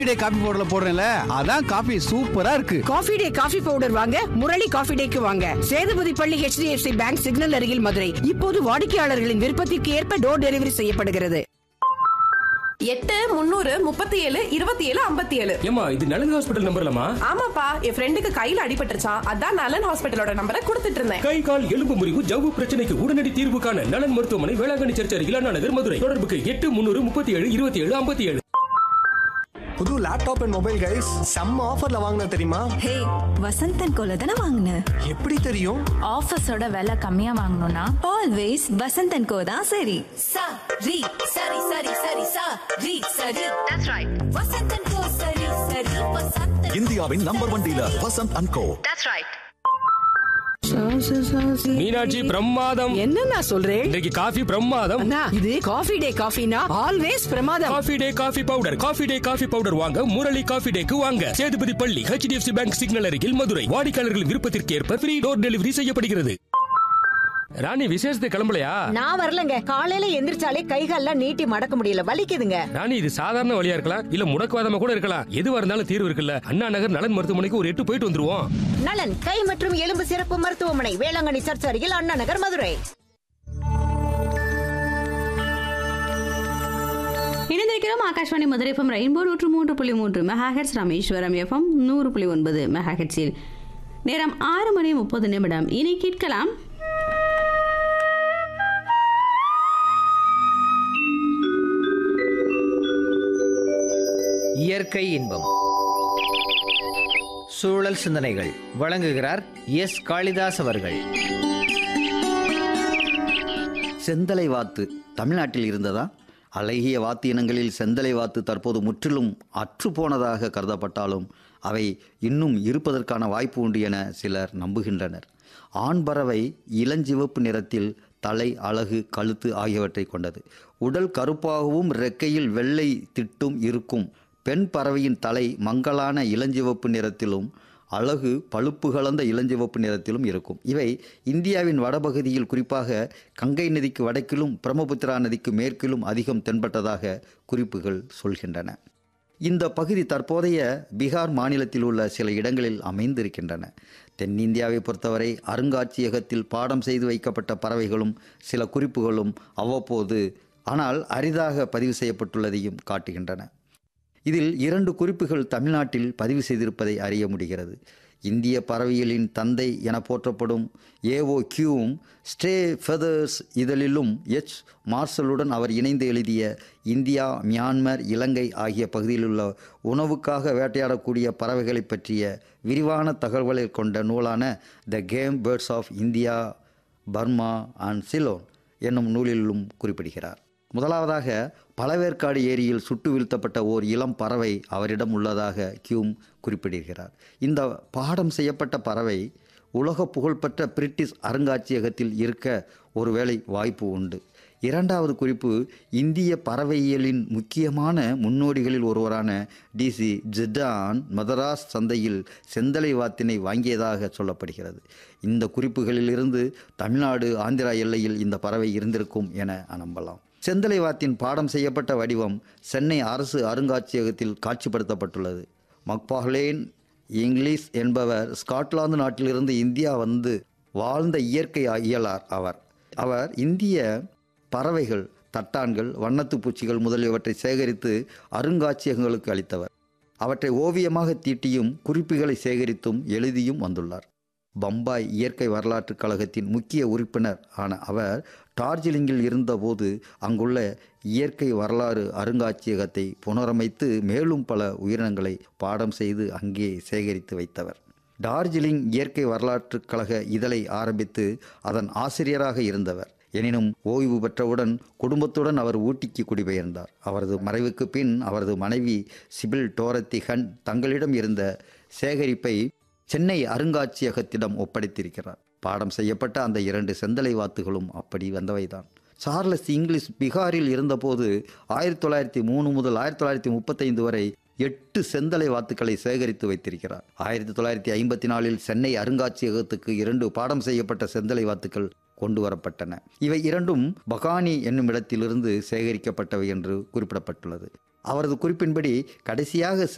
டே coffee பவுடர்ல போடுறேன்ல அதான் coffee சூப்பரா இருக்கு காஃபி டே காஃபி பவுடர் வாங்க முரளி காஃபி டேக்கு வாங்க சேதுபதி பள்ளி HDFC பேங்க் சிக்னல் அருகில் மதுரை இப்போது வாடிக்கையாளர்களின் விருப்பத்திற்கு ஏற்ப டோர் டெலிவரி செய்யப்படுகிறது எட்டு முந்நூறு முப்பத்தி ஏழு இருபத்தி ஏழு ஐம்பத்தி ஏழு ஏமா இது நலன் ஹாஸ்பிட்டல் நம்பர்லமா ஆமாப்பா என் ஃப்ரெண்டுக்கு கையில அடிபட்டுருச்சான் அதான் நலன் ஹாஸ்பிட்டலோட நம்பரை கொடுத்துட்டு இருந்தேன் கை கால் எலும்பு முறிவு ஜவ்வு பிரச்சனைக்கு உடனடி தீர்வு காண நலன் மருத்துவமனை வேளாங்கண்ணி சர்ச் அருகில் அண்ணா நகர் மதுரை தொடர்புக்கு எட்டு முன்னூறு முப்பத்தி ஏழு இருபத்தி ஏழு ஐம்பத்தி ஏழு புது லேப்டாப் அண்ட் மொபைல் கைஸ் செம்ம ஆஃபர்ல வாங்கின தெரியுமா ஹே வசந்தன் கோல தானே வாங்கின எப்படி தெரியும் ஆஃபீஸோட விலை கம்மியா வாங்கணும்னா ஆல்வேஸ் வசந்தன் கோ தான் சரி sa ri sari sari sari sa ri sari that's right vasantan ko sari sari vasantan இந்தியாவின் number one dealer Vasanth and co that's right Meenakshi பிரமாதம் என்ன நான் சொல்றேன் இன்றைக்கு காஃபி பிரமாதம் அண்ணா இது காஃபி டே காஃபினா ஆல்வேஸ் பிரமாதம் coffee day coffee powder coffee day coffee powder வாங்க முரளி காஃபி டேக்கு வாங்க சேதுபதி பள்ளி ஹெச்டிஎஃப்சி பேங்க் சிக்னல் அருகில் மதுரை வாடிக்கையாளர்கள் விருப்பத்திற்கு ஏற்ப ஃப்ரீ டோர் டெலிவரி செய்யப்படுகிறது ராணி விசேஷத்துக்கு கிளம்பலையா நான் வரலங்க காலையில எந்திரிச்சாலே கைகால்லாம் நீட்டி மடக்க முடியல வலிக்குதுங்க ராணி இது சாதாரண வழியா இருக்கலாம் இல்ல முடக்குவாதமா கூட இருக்கலாம் எதுவா இருந்தாலும் தீர்வு இருக்குல்ல அண்ணா நகர் நலன் மருத்துவமனைக்கு ஒரு எட்டு போயிட்டு வந்துருவோம் நலன் கை மற்றும் எலும்பு சிறப்பு மருத்துவமனை வேளாங்கண்ணி சர்ச் அருகில் அண்ணா நகர் மதுரை இணைந்திருக்கிறோம் ஆகாஷ்வாணி மதுரை எஃப்எம் ரெயின்போ நூற்று மூன்று புள்ளி மூன்று மெகாஹெட்ஸ் ராமேஸ்வரம் எஃப்எம் நூறு புள்ளி ஒன்பது மெகாஹெட்ஸில் நேரம் ஆறு மணி முப்பது நிமிடம் இனி கேட்கலாம் இயற்கை இன்பம் சூழல் சிந்தனைகள் வழங்குகிறார் எஸ் காளிதாஸ் அவர்கள் செந்தலை வாத்து தமிழ்நாட்டில் இருந்ததா அழகிய வாத்து இனங்களில் செந்தலை வாத்து தற்போது முற்றிலும் அற்றுப்போனதாக கருதப்பட்டாலும் அவை இன்னும் இருப்பதற்கான வாய்ப்பு உண்டு என சிலர் நம்புகின்றனர் ஆண் பறவை இளஞ்சிவப்பு நிறத்தில் தலை அழகு கழுத்து ஆகியவற்றை கொண்டது உடல் கருப்பாகவும் ரெக்கையில் வெள்ளை திட்டும் இருக்கும் பெண் பறவையின் தலை மங்கலான இளஞ்சிவப்பு நிறத்திலும் அழகு பழுப்பு கலந்த இளஞ்சிவப்பு நிறத்திலும் இருக்கும் இவை இந்தியாவின் வடபகுதியில் குறிப்பாக கங்கை நதிக்கு வடக்கிலும் பிரம்மபுத்திரா நதிக்கு மேற்கிலும் அதிகம் தென்பட்டதாக குறிப்புகள் சொல்கின்றன இந்த பகுதி தற்போதைய பீகார் மாநிலத்தில் உள்ள சில இடங்களில் அமைந்திருக்கின்றன தென்னிந்தியாவை பொறுத்தவரை அருங்காட்சியகத்தில் பாடம் செய்து வைக்கப்பட்ட பறவைகளும் சில குறிப்புகளும் அவ்வப்போது ஆனால் அரிதாக பதிவு செய்யப்பட்டுள்ளதையும் காட்டுகின்றன இதில் இரண்டு குறிப்புகள் தமிழ்நாட்டில் பதிவு செய்திருப்பதை அறிய முடிகிறது இந்திய பறவைகளின் தந்தை என போற்றப்படும் ஏஓ கியூவும் ஸ்டே ஃபெதர்ஸ் இதழிலும் எச் மார்ஷலுடன் அவர் இணைந்து எழுதிய இந்தியா மியான்மர் இலங்கை ஆகிய பகுதியிலுள்ள உணவுக்காக வேட்டையாடக்கூடிய பறவைகளை பற்றிய விரிவான தகவல்களை கொண்ட நூலான the game birds of India Burma and Ceylon என்னும் நூலிலும் குறிப்பிடுகிறார் முதலாவதாக பழவேற்காடு ஏரியில் சுட்டு வீழ்த்தப்பட்ட ஓர் இளம் பறவை அவரிடம் உள்ளதாக கியூம் குறிப்பிடுகிறார் இந்த பாடம் செய்யப்பட்ட பறவை உலக புகழ்பெற்ற பிரிட்டிஷ் அருங்காட்சியகத்தில் இருக்க ஒருவேளை வாய்ப்பு உண்டு இரண்டாவது குறிப்பு இந்திய பறவையியலின் முக்கியமான முன்னோடிகளில் ஒருவரான டிசி ஜிடான் மதராஸ் சந்தையில் செந்தலை வாத்தினை வாங்கியதாக சொல்லப்படுகிறது இந்த குறிப்புகளிலிருந்து தமிழ்நாடு ஆந்திரா எல்லையில் இந்த பறவை இருந்திருக்கும் என நம்பலாம் செந்தலை வாத்தின் பாடம் செய்யப்பட்ட வடிவம் சென்னை அரசு அருங்காட்சியகத்தில் காட்சிப்படுத்தப்பட்டுள்ளது மக்பாஹ்லேன் இங்கிலீஷ் என்பவர் ஸ்காட்லாந்து நாட்டிலிருந்து இந்தியா வந்து வாழ்ந்த இயற்கை இயலார் அவர் அவர் இந்திய பறவைகள் தட்டான்கள் வண்ணத்துப் பூச்சிகள் முதலியவற்றை சேகரித்து அருங்காட்சியகங்களுக்கு அளித்தவர் அவற்றை ஓவியமாக தீட்டியும் குறிப்புகளை சேகரித்தும் எழுதியும் வந்துள்ளார் பம்பாய் இயற்கை வரலாற்றுக் கழகத்தின் முக்கிய உறுப்பினர் ஆன அவர் டார்ஜிலிங்கில் இருந்தபோது அங்குள்ள இயற்கை வரலாறு அருங்காட்சியகத்தை புனரமைத்து மேலும் பல உயிரினங்களை பாடம் செய்து அங்கே சேகரித்து வைத்தவர் டார்ஜிலிங் இயற்கை வரலாற்றுக் கழக இதழை ஆரம்பித்து அதன் ஆசிரியராக இருந்தவர் எனினும் ஓய்வு பெற்றவுடன் குடும்பத்துடன் அவர் ஊட்டிக்கு குடிபெயர்ந்தார் அவரது மறைவுக்கு பின் அவரது மனைவி சிபில் டோரத்தி ஹன் தங்களிடம் இருந்த சேகரிப்பை சென்னை அருங்காட்சியகத்திடம் ஒப்படைத்திருக்கிறார் பாடம் செய்யப்பட்ட அந்த இரண்டு செந்தலை வாத்துகளும் அப்படி வந்தவைதான் சார்லஸ் இங்கிலீஷ் பீகாரில் இருந்தபோது ஆயிரத்தி தொள்ளாயிரத்தி மூணு முதல் ஆயிரத்தி தொள்ளாயிரத்தி முப்பத்தைந்து வரை எட்டு செந்தலை வாத்துக்களை சேகரித்து வைத்திருக்கிறார் ஆயிரத்தி தொள்ளாயிரத்தி ஐம்பத்தி நாலில் சென்னை அருங்காட்சியகத்துக்கு இரண்டு பாடம் செய்யப்பட்ட செந்தலை வாத்துக்கள் கொண்டு வரப்பட்டன இவை இரண்டும் பகானி என்னும் இடத்திலிருந்து சேகரிக்கப்பட்டவை என்று குறிப்பிடப்பட்டுள்ளது அவரது குறிப்பின்படி கடைசியாக